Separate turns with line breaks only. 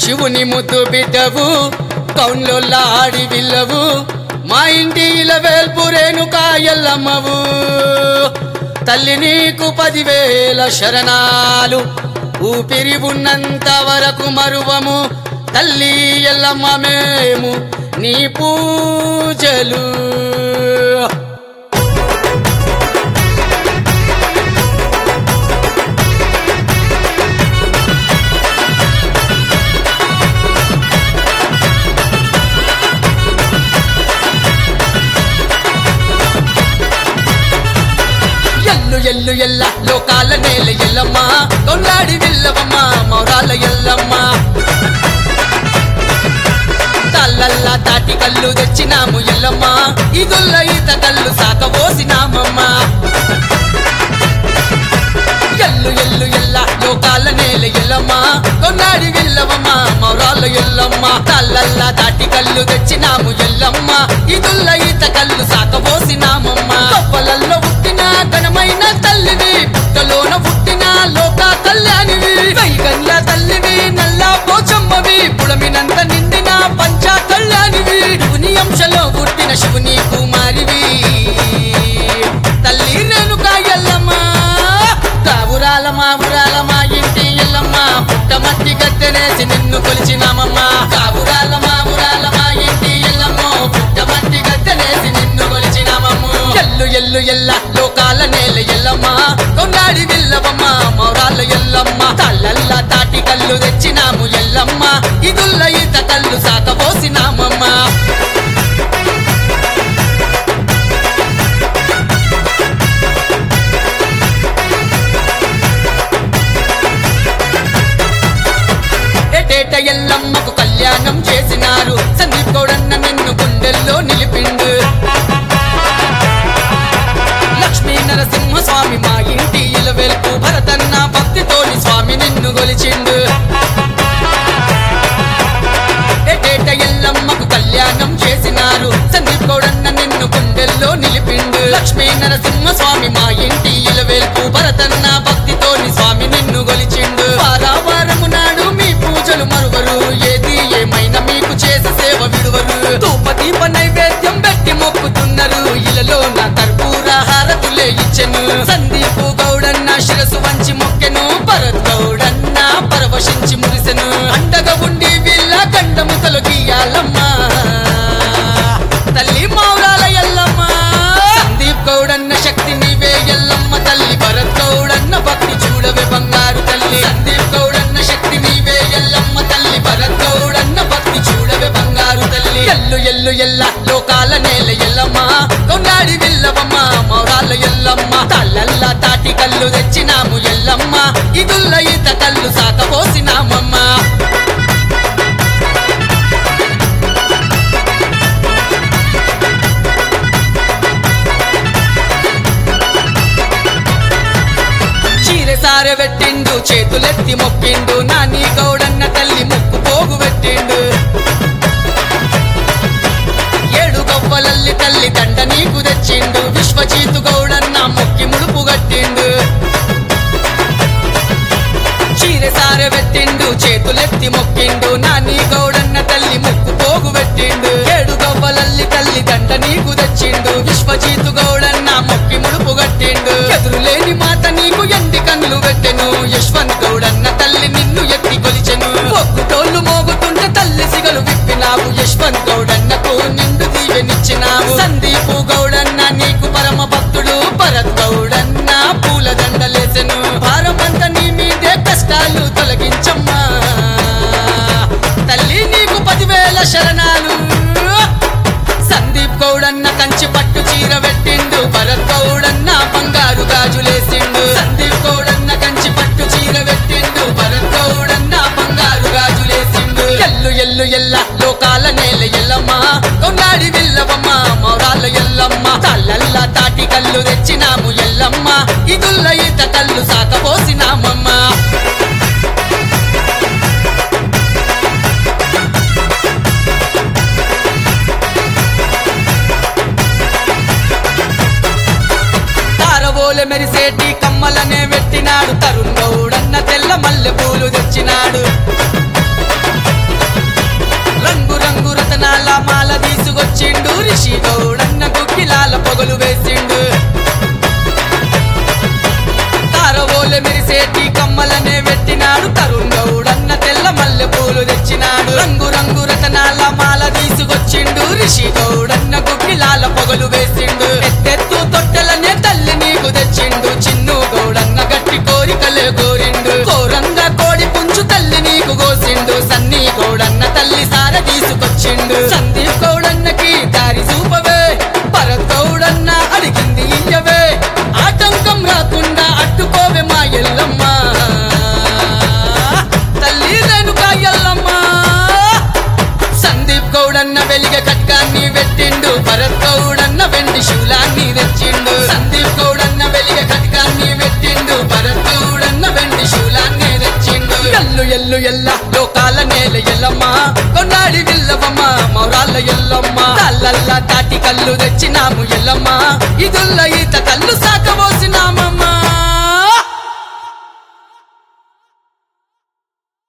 శివుని ముద్దు బిడ్డవు కౌన్లో ఆడి విల్లవు మా ఇంటి ఇలవేల్పు రేణుకా ఎల్లమ్మవు తల్లి నీకు పదివేల శరణాలు ఊపిరి ఉన్నంత వరకు మరువము తల్లి ఎల్లమ్మ మేము నీ పూజలు ఎల్లు ఎల్లు ఎల్ల లోకాల నేల ఎల్లమ్మ కొన్నాడి విల్లవమ్మ మౌరాల ఎల్లమ్మ తల్లల్లా తాటి కళ్ళు తెచ్చినాము ఎల్లమ్మ ఇదుల్ల ఈత కళ్ళు సాకబోసినామమ్మ ఎల్లు ఎల్లు ఎల్ల లోకాల నేల ఎల్లమ్మ కొన్నాడి విల్లవమ్మ మౌరాల ఎల్లమ్మ తల్లల్లా తాటి కళ్ళు తెచ్చినాము ఎల్లమ్మ ఇదుల్ల ఈత కళ్ళు సాకబోసినామమ్మ కప్పలల్లో పుట్టిన ఘనమైన తల్లివి పుట్టలోన పుట్టిన లోక కళ్యాణివి వైగన్ల తల్లివి నల్లా పోచమ్మవి పుడమినంత నిండిన పంచ కళ్యాణివి శివుని అంశలో పుట్టిన శివుని కుమారివి తల్లి రేణుకా ఎల్లమ్మ కావురాల మా ఊరాల మా ఇంటి ఎల్లమ్మ పుట్టమట్టి గద్దెనేసి నిన్ను కొలిచినామమ్మ కావురాల మా ఊరాల మా ఇంటి ఎల్లమ్మ పుట్టమట్టి గద్దెనేసి నిన్ను కొలిచినామమ్మ ఎల్లు ఎల్లు ఎల్ల లోకాల నేల ఎల్లమ్మ కొన్నాడి విల్లవమ్మ మౌరాల ఎల్లమ్మ తల్లల్ల తాటి కళ్ళు తెచ్చినాము ఎల్లమ్మ ఇదుల్ల ఈత కళ్ళు సాకబోసినామమ్మ ఎటేట ఎల్లమ్మకు కళ్యాణం చేసినారు సందీప్ గౌడన్న నిన్ను గుండెల్లో నిలిపిండు లక్ష్మీ నరసింహ స్వామి మా ఇంటి ఇలవెల్పు భరతన్న భక్తితోని స్వామి నిన్ను గొలిచిండు ఎటేట ఎల్లమ్మకు కళ్యాణం చేసినారు సందీప్ గౌడన్న నిన్ను గుండెల్లో నిలిపిండు లక్ష్మీ నరసింహ స్వామి మా ఇంటి ఇలవెల్పు భరతన్న భక్తితోని స్వామి నిన్ను గొలిచిండు వారావారము నాడు మీ పూజలు మరువరు ఏది ఏమైనా మీకు చేసే సేవ విడువరు ధూప దీప నైవేద్యం పెట్టి మొక్కుతున్నారు ఇలలో నా కర్పూర హారతులే ఇచ్చెను సందీపు గౌడన్న శిరసు వంచి మొక్కెను భరత్ గౌడన్న పరవశించి మురిసెను అండగా ఉండి వీళ్ళ గండము తొలగియాలమ్మా తల్లి మౌరాల ఎల్లమ్మ సందీప్ గౌడన్న శక్తి నీవే ఎల్లమ్మ తల్లి భరత్ గౌడన్న భక్తి చూడవే బంగారు తల్లి సందీప్ గౌడన్న శక్తి నీవే ఎల్లమ్మ తల్లి భరత్ గౌడన్న భక్తి చూడవే బంగారు తల్లి ఎల్లు ఎల్లు ఎల్ల లోకాల నేల ఎల్లమ్మ కొన్నాడి విల్లవమ్మ మౌరాల ఎల్లమ్మ తల్లల్ల తాటి కళ్ళు తెచ్చినాము ఎల్లమ్మ ఇదుల్ల ఈత కళ్ళు సాకబోసినామమ్మ చీరె సారె పెట్టిండు చేతులెత్తి మొక్కిండు నాని గౌడన్న తల్లి ముక్కు పోగు పెట్టిండు ఏడు గవ్వలల్లి తల్లి దండ నీకు తెచ్చిండు విశ్వజీతు గౌడన్న మొక్కి ముడుపు గట్టిండు చీరె సారె పెట్టిండు చేతులెత్తి మొక్కిండు నాని గౌడన్న తల్లి ముక్కు పోగు పెట్టిండు ఏడు గవ్వలల్లి తల్లి దండ నీకు తెచ్చిండు విశ్వజీతు గౌడన్న మొక్కి ముడుపు గట్టిండు ఎదురులేని మాట నీకు ఎండి కన్నులు పెట్టెను యశ్వంత్ గౌడన్న తల్లి నిన్ను ఎత్తి కొలిచెను ఒక్కుటోళ్ళు మోగుతుంటే తల్లి సిగలు విప్పినావు యశ్వంత్ గౌడన్నకు నిండు దీవెనిచ్చినావు సందీపు గౌడన్న నీకు పరమ భక్తుడు భరత్ గౌడన్న పూల దండలేసెను భారమంతా నీ మీదే కష్టాలు తొలగించమ్మా తల్లి నీకు పదివేల శరణాలు సందీప్ గౌడన్న కంచి పట్టు చీర పెట్టిండు భరత్ గౌడన్న బంగారు గాజులేసిండు సందీప్ గౌడన్న కంచి పట్టు చీర పెట్టిండు భరత్ గౌడన్న బంగారు గాజులేసిండు ఎల్లు ఎల్లు ఎల్ల లోకాల నేల ఎల్లమ్మ కొన్నాడి విల్లవమ్మ మౌరాల ఎల్లమ్మ తల్లల్ల తాటి కళ్ళు తెచ్చినాము ఎల్లమ్మ ఇదుల్ల ఈత కళ్ళు సాకబోసినామమ్మ తారవోలె మెరిసేటి కమ్మలనే పెట్టినాడు తరుణ్ గౌడన్న తెల్ల మల్లె పూలు తెచ్చినాడు తెచ్చినాడు రంగు రంగు రతనాల మాల తీసుకొచ్చిండు రిషి గౌడన్న గుగ్గిలాల పొగలు వేసిండు ఎత్తెత్తు తొట్టెలనే తల్లి నీకు తెచ్చిండు చిన్ను గౌడన్న గట్టి కోరికలే కోరిండు కోరంగా కోడి పుంజు తల్లి నీకు కోసిండు సన్నీ గౌడన్న తల్లి సార తీసుకొచ్చిండు సందీప్ గౌడన్నకి దారి చూపవే భరత్ గౌడన్న అడిగింది ఇయ్యవే ఆటంకం రాకుండా అడ్డుకోవే మా ఎల్లమ్మ తల్లి రేణుకా ఎల్లమ్మ సందీప్ గౌడన్న వెలిగ కట్కాన్ని పెట్టిండు భరత్ గౌడన్న వెండి శూలాన్ని తెచ్చిండు సందీప్ గౌడన్న వెలిగ కట్కాన్ని పెట్టిండు భరత్ గౌడన్న వెండి శూలాన్ని తెచ్చిండు ఎల్లు ఎల్లు ఎల్ల లోకాల నేల ఎల్లమ్మ కొన్నాడి విల్లవమ్మ మౌరాళ్ళ ఎల్లమ్మ తల్లల్లా తాటి కళ్ళు తెచ్చినాము ఎల్లమ్మ ఇదుల్ల ఈత